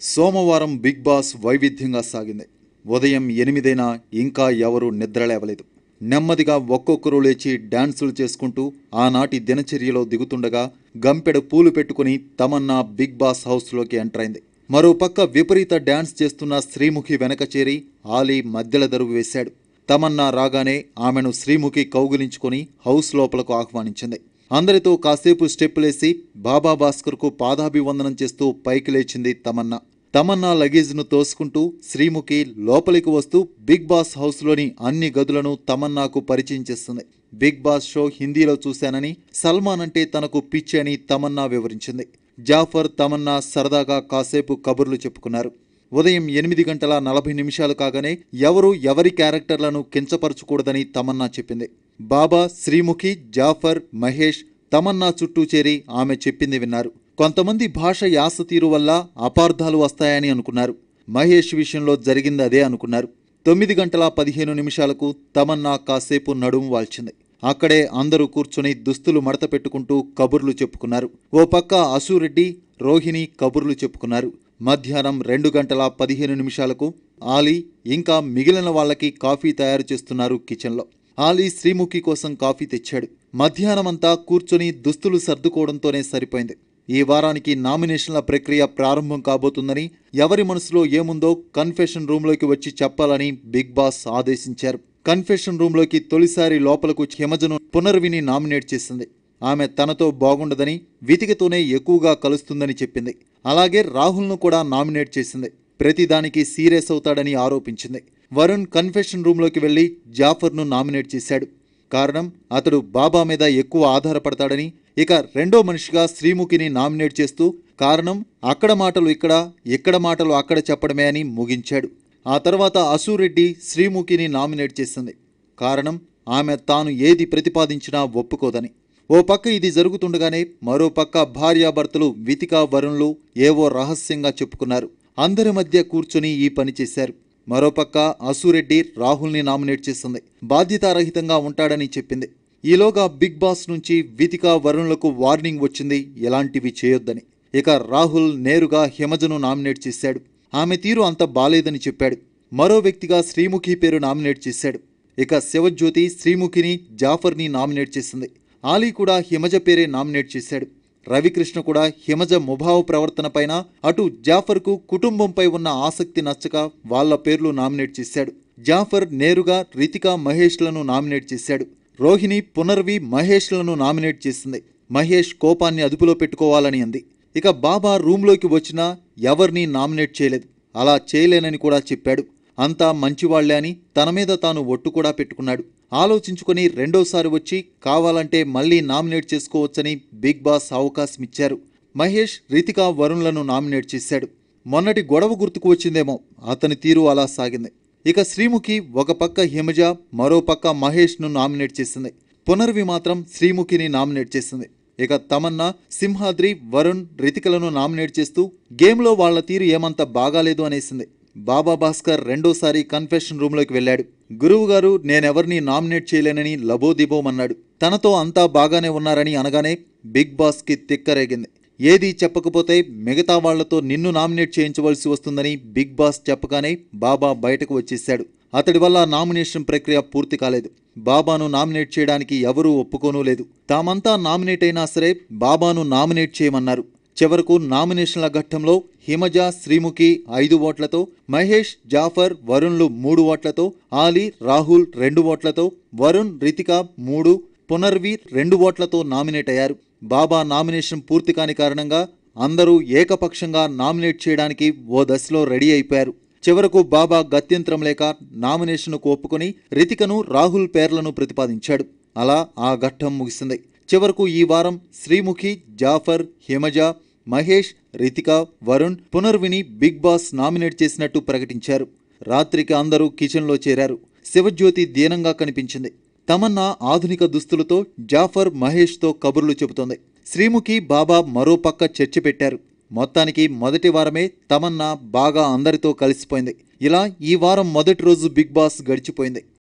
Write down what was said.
సోమవారం big boss వైవిధ్యంగా సాగింది ఉదయం ఎనిమిదైనా ఇంకా ఎవరూ నిద్రలేవలేదు నెమ్మదిగా ఒక్కొక్కరు లేచి డాన్సులు చేసుకుంటూ ఆనాటి దినచర్యలో దిగుతుండగా గంపెడు పూలు పెట్టుకుని తమన్నా బిగ్ బాస్ హౌస్లోకి ఎంటర్ అయింది మరోపక్క విపరీత డాన్స్ చేస్తున్న శ్రీముఖి వెనక చేరి ఆలీ మధ్యల దరువు వేశాడు తమన్నా రాగానే ఆమెను శ్రీముఖి కౌగిలించుకొని హౌస్ లోపలకు ఆహ్వానించింది అందరితో కాసేపు స్టెప్పులేసి బాబా భాస్కర్కు పాదాభివందనం చేస్తూ పైకి లేచింది తమన్నా తమన్నా లగేజ్ను తోసుకుంటూ శ్రీముఖి లోపలికి వస్తూ బిగ్ బాస్ హౌస్లోని అన్ని గదులను తమన్నాకు పరిచయం చేస్తుంది బిగ్ బాస్ షో హిందీలో చూశానని సల్మాన్ అంటే తనకు పిచ్చి అని తమన్నా వివరించింది జాఫర్ తమన్నా సరదాగా కాసేపు కబుర్లు చెప్పుకున్నారు ఉదయం ఎనిమిది గంటల నలభై నిమిషాలు కాగానే ఎవరు ఎవరి క్యారెక్టర్లను కించపరచకూడదని తమన్నా చెప్పింది బాబా శ్రీముఖి జాఫర్ మహేష్ తమన్నా చుట్టూ చేరి ఆమె చెప్పింది విన్నారు కొంతమంది భాష యాస తీరు వల్ల అపార్థాలు వస్తాయని అనుకున్నారు మహేష్ విషయంలో జరిగింది అదే అనుకున్నారు తొమ్మిది గంటల పదిహేను నిమిషాలకు తమన్నా కాసేపు నడుము వాల్చింది అక్కడే అందరూ కూర్చుని దుస్తులు మడత పెట్టుకుంటూ కబుర్లు చెప్పుకున్నారు ఓ పక్క అసూరెడ్డి రోహిణి కబుర్లు చెప్పుకున్నారు మధ్యాహ్నం రెండు గంటల పదిహేను నిమిషాలకు ఆలీ ఇంకా మిగిలిన వాళ్ళకి కాఫీ తయారు చేస్తున్నారు కిచెన్లో ఆలీ శ్రీముఖి కోసం కాఫీ తెచ్చాడు మధ్యాహ్నమంతా కూర్చొని దుస్తులు సర్దుకోవడంతోనే సరిపోయింది ఈ వారానికి నామినేషన్ల ప్రక్రియ ప్రారంభం కాబోతుందని ఎవరి మనసులో ఏముందో కన్ఫెషన్ రూమ్లోకి వచ్చి చెప్పాలని బిగ్ బాస్ ఆదేశించారు కన్ఫెషన్ రూమ్లోకి తొలిసారి లోపలకు హిమజను పునర్విని నామినేట్ చేసింది ఆమె తనతో బాగుండదని వితికతోనే ఎక్కువగా కలుస్తుందని చెప్పింది అలాగే రాహుల్ను కూడా నామినేట్ చేసింది ప్రతిదానికి సీరియస్ అవుతాడని ఆరోపించింది వరుణ్ కన్ఫెషన్ రూమ్లోకి వెళ్లి జాఫర్ను నామినేట్ చేశాడు కారణం అతడు బాబా మీద ఎక్కువ ఆధారపడతాడని ఇక రెండో మనిషిగా శ్రీముఖిని నామినేట్ చేస్తూ కారణం అక్కడ మాటలు ఇక్కడ ఇక్కడ మాటలు అక్కడ చెప్పడమే అని ముగించాడు ఆ తర్వాత అసూరెడ్డి శ్రీముఖిని నామినేట్ చేసింది కారణం ఆమె తాను ఏది ప్రతిపాదించినా ఒప్పుకోదని ఓ పక్క ఇది జరుగుతుండగానే మరో పక్క భార్యాభర్తలు వితికా వరుణ్లు ఏవో రహస్యంగా చెప్పుకున్నారు అందరి మధ్య కూర్చొని ఈ పని చేశారు మరోపక్క అసూరెడ్డి రాహుల్ని నామినేట్ చేసింది బాధ్యతారహితంగా ఉంటాడని చెప్పింది ఈలోగా బిగ్ బాస్ నుంచి వితికా వరుణ్లకు వార్నింగ్ వచ్చింది ఎలాంటివి చేయొద్దని ఇక రాహుల్ నేరుగా హిమజను నామినేట్ చేశాడు ఆమె తీరు అంత బాలేదని చెప్పాడు మరో వ్యక్తిగా శ్రీముఖి పేరు నామినేట్ చేశాడు ఇక శివజ్యోతి శ్రీముఖిని జాఫర్ని నామినేట్ చేసింది ఆలీ కూడా హిమజ పేరే నామినేట్ చేశాడు రవికృష్ణ కూడా హిమజ ముభావ ప్రవర్తనపైన అటు జాఫర్కు కుటుంబంపై ఉన్న ఆసక్తి నచ్చక వాళ్ళ పేర్లు నామినేట్ చేశాడు జాఫర్ నేరుగా రితిక మహేష్లను నామినేట్ చేశాడు రోహిణి పునర్వి మహేష్లను నామినేట్ చేసింది మహేష్ కోపాన్ని అదుపులో పెట్టుకోవాలని అంది ఇక బాబా రూంలోకి వచ్చినా ఎవరిని నామినేట్ చేయలేదు అలా చేయలేనని కూడా చెప్పాడు అంతా మంచివాళ్లే అని తన మీద తాను ఒట్టు కూడా పెట్టుకున్నాడు ఆలోచించుకొని రెండోసారి వచ్చి కావాలంటే మళ్ళీ నామినేట్ చేసుకోవచ్చని బిగ్ బాస్ అవకాశం ఇచ్చారు మహేష్ రితికా వరుణ్లను నామినేట్ చేశాడు మొన్నటి గొడవ గుర్తుకు వచ్చిందేమో అతని తీరు అలా సాగింది ఇక శ్రీముఖి ఒక పక్క హిమజ మరో పక్క మహేష్ను నామినేట్ చేసింది పునర్వి మాత్రం శ్రీముఖిని నామినేట్ చేసింది ఇక తమన్నా సింహాద్రి వరుణ్ రితికలను నామినేట్ చేస్తూ గేమ్లో వాళ్ల తీరు ఏమంత బాగాలేదు అనేసింది బాబా భాస్కర్ రెండోసారి కన్ఫెషన్ రూమ్లోకి వెళ్ళాడు గురువు గారు నేనెవరిని నామినేట్ చేయలేనని లబోదిబోమన్నాడు తనతో అంతా బాగానే ఉన్నారని అనగానే బిగ్ బాస్కి తిక్కరేగింది ఏదీ చెప్పకపోతే మిగతా వాళ్లతో నిన్ను నామినేట్ చేయించవలసి వస్తుందని బిగ్ బాస్ చెప్పగానే బాబా బయటకు వచ్చేశాడు అతడి వల్ల నామినేషన్ ప్రక్రియ పూర్తి కాలేదు బాబాను నామినేట్ చేయడానికి ఎవరూ ఒప్పుకోనూ లేదు తామంతా నామినేట్ అయినా సరే బాబాను నామినేట్ చేయమన్నారు చివరకు నామినేషన్ల ఘట్టంలో హిమజ శ్రీముఖి ఐదు ఓట్లతో మహేష్ జాఫర్ వరుణ్లు మూడు ఓట్లతో ఆలీ రాహుల్ రెండు ఓట్లతో వరుణ్ రితిక మూడు పునర్వి రెండు ఓట్లతో నామినేట్ అయ్యారు బాబా నామినేషన్ పూర్తి కాని కారణంగా అందరూ ఏకపక్షంగా నామినేట్ చేయడానికి ఓ దశలో రెడీ అయిపోయారు చివరకు బాబా గత్యంతరం లేక నామినేషన్కు ఒప్పుకొని రితికను రాహుల్ పేర్లను ప్రతిపాదించాడు అలా ఆ ఘట్టం ముగిసింది చివరకు ఈ వారం శ్రీముఖి జాఫర్ హిమజ మహేష్ రితిక వరుణ్ పునర్విని బిగ్ బాస్ నామినేట్ చేసినట్టు ప్రకటించారు రాత్రికి అందరూ కిచెన్లో చేరారు శివజ్యోతి దీనంగా కనిపించింది తమన్నా ఆధునిక దుస్తులతో జాఫర్ మహేష్తో కబుర్లు చెబుతోంది శ్రీముఖి బాబా మరో పక్క చర్చ పెట్టారు మొత్తానికి మొదటి వారమే తమన్నా బాగా అందరితో కలిసిపోయింది ఇలా ఈ వారం మొదటి రోజు బిగ్ బాస్ గడిచిపోయింది